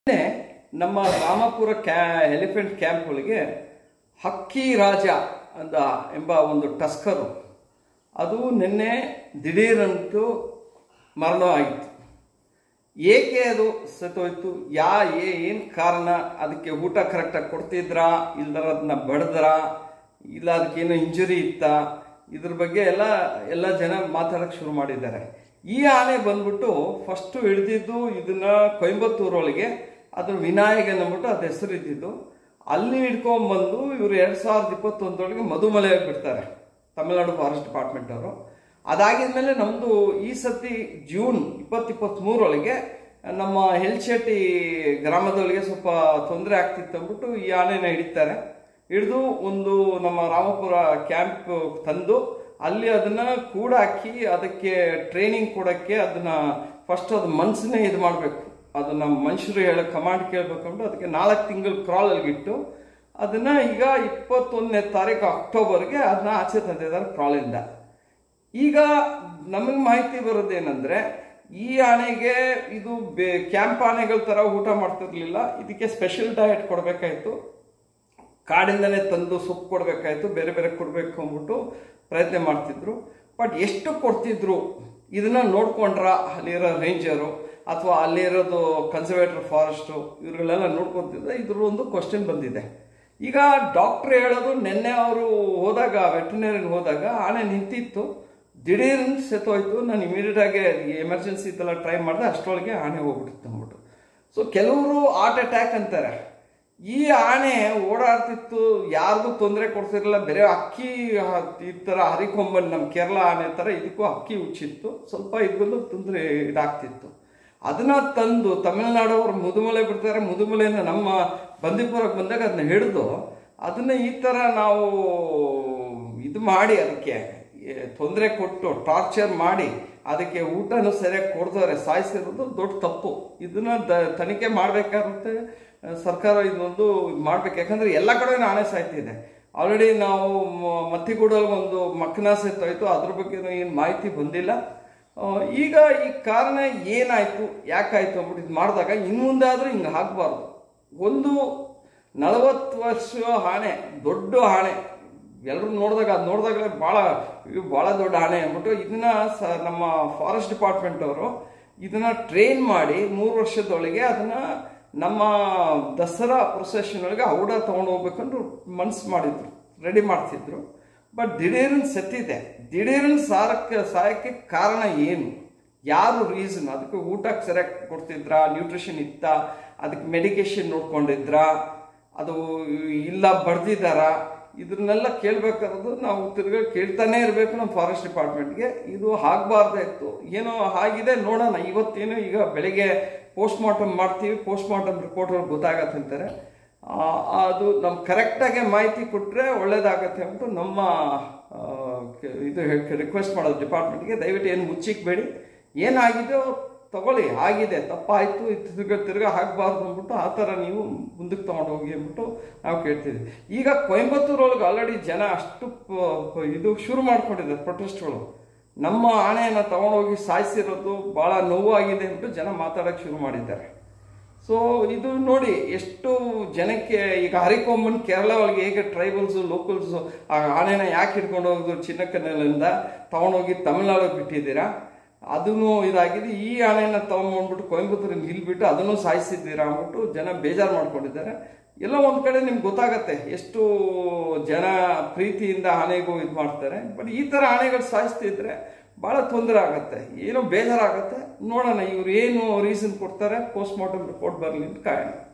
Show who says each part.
Speaker 1: ನಿನ್ನೆ ನಮ್ಮ ರಾಮಪುರ ಕ್ಯಾ ಎಲಿಫೆಂಟ್ ಕ್ಯಾಂಪ್ಗಳಿಗೆ ಹಕ್ಕಿ ರಾಜ ಅಂತ ಎಂಬ ಒಂದು ಟಸ್ಕರು ಅದು ನಿನ್ನೆ ದಿಢೀರಂತೂ ಮರಣ ಆಗಿತ್ತು ಏಕೆ ಅದು ಸತ್ತೋಯ್ತು ಯಾ ಏನು ಕಾರಣ ಅದಕ್ಕೆ ಊಟ ಕರೆಕ್ಟಾಗಿ ಕೊಡ್ತಿದ್ರಾ ಇಲ್ದರ ಅದನ್ನ ಬಡ್ದ್ರಾ ಇಲ್ಲ ಅದಕ್ಕೇನೋ ಇಂಜುರಿ ಇತ್ತಾ ಇದ್ರ ಬಗ್ಗೆ ಎಲ್ಲ ಎಲ್ಲ ಜನ ಮಾತಾಡಕ್ಕೆ ಶುರು ಮಾಡಿದ್ದಾರೆ ಈ ಆನೆ ಬಂದ್ಬಿಟ್ಟು ಫಸ್ಟು ಹಿಡ್ದಿದ್ದು ಇದನ್ನ ಕೊಯಂಬತ್ತೂರೊಳಗೆ ಅದು ವಿನಾಯಕ ಅಂದ್ಬಿಟ್ಟು ಅದು ಹೆಸರು ಇದ್ದಿದ್ದು ಅಲ್ಲಿ ಹಿಡ್ಕೊಂಬಂದು ಇವರು ಎರಡು ಸಾವಿರದ ಇಪ್ಪತ್ತೊಂದರೊಳಗೆ ಮಧುಮಲೆಯಾಗಿ ಬಿಡ್ತಾರೆ ತಮಿಳುನಾಡು ಫಾರೆಸ್ಟ್ ಡಿಪಾರ್ಟ್ಮೆಂಟ್ ಅವರು ಅದಾಗಿದ್ಮೇಲೆ ನಮ್ಮದು ಈ ಸತಿ ಜೂನ್ ಇಪ್ಪತ್ತಿಪ್ಪತ್ತ್ಮೂರೊಳಗೆ ನಮ್ಮ ಹೆಲ್ಶೆಟ್ಟಿ ಗ್ರಾಮದೊಳಗೆ ಸ್ವಲ್ಪ ತೊಂದರೆ ಆಗ್ತಿತ್ತು ಅಂದ್ಬಿಟ್ಟು ಈ ಆನೆನ ಹಿಡಿತಾರೆ ಹಿಡಿದು ಒಂದು ನಮ್ಮ ರಾಮಪುರ ಕ್ಯಾಂಪ್ ತಂದು ಅಲ್ಲಿ ಅದನ್ನ ಕೂಡಾಕಿ ಅದಕ್ಕೆ ಟ್ರೈನಿಂಗ್ ಕೊಡೋಕ್ಕೆ ಅದನ್ನ ಫಸ್ಟ್ ಅದು ಮನ್ಸನ್ನೇ ಇದು ಮಾಡಬೇಕು ಅದನ್ನ ಮನುಷ್ಯರು ಹೇಳೋ ಕಮಾಂಡ್ ಕೇಳಬೇಕಂದ್ರೆ ಅದಕ್ಕೆ ನಾಲ್ಕು ತಿಂಗಳು ಕ್ರಾಲಲ್ಲಿ ಇಟ್ಟು ಅದನ್ನ ಈಗ ಇಪ್ಪತ್ತೊಂದನೇ ತಾರೀಕು ಅಕ್ಟೋಬರ್ಗೆ ಅದನ್ನ ಆಚೆ ತಂದಿದ್ದಾರೆ ಕ್ರಾಲಿಂದ ಈಗ ನಮಗೆ ಮಾಹಿತಿ ಬರೋದೇನೆಂದ್ರೆ ಈ ಆನೆಗೆ ಇದು ಬೇ ಕ್ಯಾಂಪ್ ಆನೆಗಳ ಥರ ಊಟ ಮಾಡ್ತಿರ್ಲಿಲ್ಲ ಇದಕ್ಕೆ ಸ್ಪೆಷಲ್ ಡಯಟ್ ಕೊಡಬೇಕಾಯ್ತು ಕಾಡಿಂದನೇ ತಂದು ಸೊಪ್ಪು ಕೊಡಬೇಕಾಯ್ತು ಬೇರೆ ಬೇರೆ ಕೊಡಬೇಕು ಅಂದ್ಬಿಟ್ಟು ಪ್ರಯತ್ನ ಮಾಡ್ತಿದ್ರು ಬಟ್ ಎಷ್ಟು ಕೊಡ್ತಿದ್ರು ಇದನ್ನ ನೋಡ್ಕೊಂಡ್ರ ಅಲ್ಲಿರೋ ರೇಂಜರು ಅಥವಾ ಅಲ್ಲಿರೋದು ಕನ್ಸರ್ವೇಟರ್ ಫಾರೆಸ್ಟು ಇವ್ರುಗಳೆಲ್ಲ ನೋಡ್ಕೊತಿದ್ರೆ ಇದ್ರ ಒಂದು ಕ್ವಶನ್ ಬಂದಿದೆ ಈಗ ಡಾಕ್ಟ್ರ್ ಹೇಳೋದು ನಿನ್ನೆ ಅವರು ಹೋದಾಗ ವೆಟರ್ನರಿನ ಹೋದಾಗ ಆನೆ ನಿಂತಿತ್ತು ದಿಢೀರ್ನ ಸೆತ್ತೋಯ್ತು ನಾನು ಇಮಿಡಿಯೇಟ್ ಆಗಿ ಎಮರ್ಜೆನ್ಸಿ ಇದೆಲ್ಲ ಟ್ರೈ ಮಾಡಿದೆ ಅಷ್ಟರೊಳಗೆ ಆನೆ ಹೋಗ್ಬಿಟ್ಟಿತ್ತು ಅಂದ್ಬಿಟ್ಟು ಸೊ ಕೆಲವರು ಹಾರ್ಟ್ ಅಟ್ಯಾಕ್ ಅಂತಾರೆ ಈ ಆನೆ ಓಡಾಡ್ತಿತ್ತು ಯಾರಿಗೂ ತೊಂದರೆ ಕೊಡ್ತಿರಲಿಲ್ಲ ಬೇರೆ ಅಕ್ಕಿ ಹ- ಈ ಥರ ಹರಿಕೊಂಬಂದು ನಮ್ಮ ಕೇರಳ ಆನೆ ಥರ ಇದಕ್ಕೂ ಅಕ್ಕಿ ಉಚ್ಚಿತ್ತು ಸ್ವಲ್ಪ ಇದಕ್ಕೂ ತೊಂದರೆ ಇದಾಗ್ತಿತ್ತು ಅದನ್ನ ತಂದು ತಮಿಳುನಾಡವ್ರು ಮುದುಮಲೆ ಬಿಡ್ತಾರೆ ಮುದುಮಲೆಯಿಂದ ನಮ್ಮ ಬಂದೀಪುರಕ್ಕೆ ಬಂದಾಗ ಅದನ್ನ ಹಿಡಿದು ಅದನ್ನ ಈ ಥರ ನಾವು ಇದು ಮಾಡಿ ಅದಕ್ಕೆ ತೊಂದರೆ ಕೊಟ್ಟು ಟಾರ್ಚರ್ ಮಾಡಿ ಅದಕ್ಕೆ ಊಟನೂ ಸರಿಯಾಗಿ ಕೊಡ್ತಾರೆ ಸಾಯಿಸಿರೋದು ದೊಡ್ಡ ತಪ್ಪು ಇದನ್ನ ದ ತನಿಖೆ ಮಾಡಬೇಕಾಗುತ್ತೆ ಸರ್ಕಾರ ಇದೊಂದು ಮಾಡ್ಬೇಕು ಯಾಕಂದ್ರೆ ಎಲ್ಲ ಕಡೆ ಆಣೆ ಸಾಯ್ತಿದೆ ಆಲ್ರೆಡಿ ನಾವು ಮ- ಮತ್ತಿಗೂಡಲ್ಲಿ ಒಂದು ಮಕ್ಕನ ಸೆತ್ತೋಯ್ತು ಅದ್ರ ಬಗ್ಗೆ ಏನು ಮಾಹಿತಿ ಬಂದಿಲ್ಲ ಆ, ಈಗ ಈ ಕಾರಣ ಏನಾಯ್ತು ಯಾಕಾಯ್ತು ಅಂದ್ಬಿಟ್ಟು ಇದು ಮಾಡಿದಾಗ ಇನ್ನು ಮುಂದೆ ಆದ್ರೆ ಹಿಂಗೆ ಆಗಬಾರ್ದು ಒಂದು ನಲವತ್ತು ವರ್ಷ ಆಣೆ ದೊಡ್ಡ ಆಣೆ ಎಲ್ಲರೂ ನೋಡಿದಾಗ ಅದು ನೋಡಿದಾಗಲೇ ಭಾಳ ಇದು ಭಾಳ ದೊಡ್ಡ ಆಣೆ ಅಂದ್ಬಿಟ್ಟು ಇದನ್ನ ಸ ನಮ್ಮ ಫಾರೆಸ್ಟ್ ಡಿಪಾರ್ಟ್ಮೆಂಟ್ ಅವರು ಇದನ್ನ ಟ್ರೈನ್ ಮಾಡಿ ಮೂರು ವರ್ಷದೊಳಗೆ ಅದನ್ನ ನಮ್ಮ ದಸರಾ ಪ್ರೊಸೆಷನ್ ಒಳಗೆ ಔಡ ತಗೊಂಡು ಹೋಗ್ಬೇಕಂದು ಮನ್ಸು ಮಾಡಿದ್ರು ರೆಡಿ ಮಾಡ್ತಿದ್ರು ಬಟ್ ದಿಢೀರನ್ ಸತ್ತಿದೆ ದಿಢೀರನ್ ಸಾರಕ್ಕೆ ಸಾಯಕ್ಕೆ ಕಾರಣ ಏನು ಯಾರು ರೀಸನ್ ಅದಕ್ಕೆ ಊಟಕ್ಕೆ ಸರಿಯಾಗಿ ಕೊಡ್ತಿದ್ರಾ ನ್ಯೂಟ್ರಿಷನ್ ಇತ್ತ ಅದಕ್ಕೆ ಮೆಡಿಕೇಶನ್ ನೋಡ್ಕೊಂಡಿದ್ರಾ ಅದು ಇಲ್ಲ ಬರ್ದಿದ್ದಾರಾ ಇದನ್ನೆಲ್ಲ ಕೇಳಬೇಕಾದ್ರು ನಾವು ತಿರ್ಗಾ ಕೇಳ್ತಾನೆ ಇರಬೇಕು ನಮ್ಮ ಫಾರೆಸ್ಟ್ ಡಿಪಾರ್ಟ್ಮೆಂಟ್ಗೆ ಇದು ಆಗಬಾರ್ದಾಯ್ತು ಏನೋ ಆಗಿದೆ ನೋಡೋಣ ಇವತ್ತೇನು ಈಗ ಬೆಳಿಗ್ಗೆ ಪೋಸ್ಟ್ ಮಾರ್ಟಮ್ ಮಾಡ್ತೀವಿ ಪೋಸ್ಟ್ ಮಾರ್ಟಮ್ ರಿಪೋರ್ಟ್ ಗೊತ್ತಾಗತ್ತೆ ಅಂತಾರೆ ಆ, ಅದು ನಮ್ ಕರೆಕ್ಟಾಗಿ ಮಾಹಿತಿ ಕೊಟ್ಟರೆ ಒಳ್ಳೇದಾಗತ್ತೆ ಅಂದ್ಬಿಟ್ಟು ನಮ್ಮ ಆ, ಕೆ- ಇದು ರಿಕ್ವೆಸ್ಟ್ ಮಾಡೋದು ಡಿಪಾರ್ಟ್ಮೆಂಟ್ಗೆ ದಯವಿಟ್ಟು ಏನು ಮುಚ್ಚಿಕ್ಬೇಡಿ ಏನಾಗಿದೆಯೋ ತಗೊಳ್ಳಿ ಆಗಿದೆ ತಪ್ಪಾಯ್ತು ಇದು ತಿರ್ಗ ತಿರ್ಗಾ ಆಗಬಾರ್ದು ಅಂದ್ಬಿಟ್ಟು ಆ ಥರ ನೀವು ಮುಂದಕ್ಕೆ ತಗೊಂಡು ಹೋಗಿ ಅಂದ್ಬಿಟ್ಟು ನಾವು ಕೇಳ್ತಿದ್ವಿ ಈಗ ಕೊಯಂಬತ್ತೂರೊಳಗೆ ಆಲ್ರೆಡಿ ಜನ ಅಷ್ಟು ಪ- ಪ- ಇದು ಶುರು ಮಾಡ್ಕೊಂಡಿದ್ದಾರೆ ಪ್ರೊಟೆಸ್ಟ್ಗಳು ನಮ್ಮ ಆಣೆಯನ್ನು ತಗೊಂಡೋಗಿ ಸಾಯಿಸಿರೋದು ಭಾಳ ನೋವಾಗಿದೆ ಅಂದ್ಬಿಟ್ಟು ಜನ ಮಾತಾಡೋಕ್ಕೆ ಶುರು ಮಾಡಿದ್ದಾರೆ ಸೊ ಇದು ನೋಡಿ ಎಷ್ಟು ಜನಕ್ಕೆ ಈಗ ಹರಿಕೊಂಬನ್ ಕೇರಳ ಒಳಗೆ ಹೇಗೆ ಟ್ರೈಬಲ್ಸ್ ಲೋಕಲ್ಸ್ ಆ ಆನೆನ ಯಾಕೆ ಹಿಡ್ಕೊಂಡು ಹೋಗೋದು ಚಿನ್ನಕನ್ನಲಿಂದ ತಗೊಂಡೋಗಿ ತಮಿಳ್ನಾಡಿಗೆ ಬಿಟ್ಟಿದ್ದೀರಾ ಅದನ್ನು ಇದಾಗಿದೆ ಈ ಆನೆನ ತಗೊಂಡ್ಬಿಟ್ಟು ಕೊಯಂಬತ್ತೂರಿಗೆ ನಿಲ್ಬಿಟ್ಟು ಅದನ್ನು ಸಾಯಿಸಿದ್ದೀರಾ ಅಂದ್ಬಿಟ್ಟು ಜನ ಬೇಜಾರು ಮಾಡ್ಕೊಂಡಿದ್ದಾರೆ ಎಲ್ಲೋ ಒಂದ್ ಕಡೆ ನಿಮ್ಗೆ ಗೊತ್ತಾಗತ್ತೆ ಎಷ್ಟು ಜನ ಪ್ರೀತಿಯಿಂದ ಆನೆಗೂ ಇದು ಮಾಡ್ತಾರೆ ಬಟ್ ಈ ಥರ ಆನೆಗಳು ಸಾಯಿಸ್ತಿದ್ರೆ ಭಾಳ ತೊಂದರೆ ಆಗತ್ತೆ ಏನೋ ಬೇಜಾರಾಗತ್ತೆ ನೋಡೋಣ ಇವ್ರು ಏನು ರೀಸನ್ ಕೊಡ್ತಾರೆ ಪೋಸ್ಟ್ ಮಾರ್ಟಮ್ ರಿಪೋರ್ಟ್ ಬರಲಿ ಅಂತ ಕಾಯೋಣ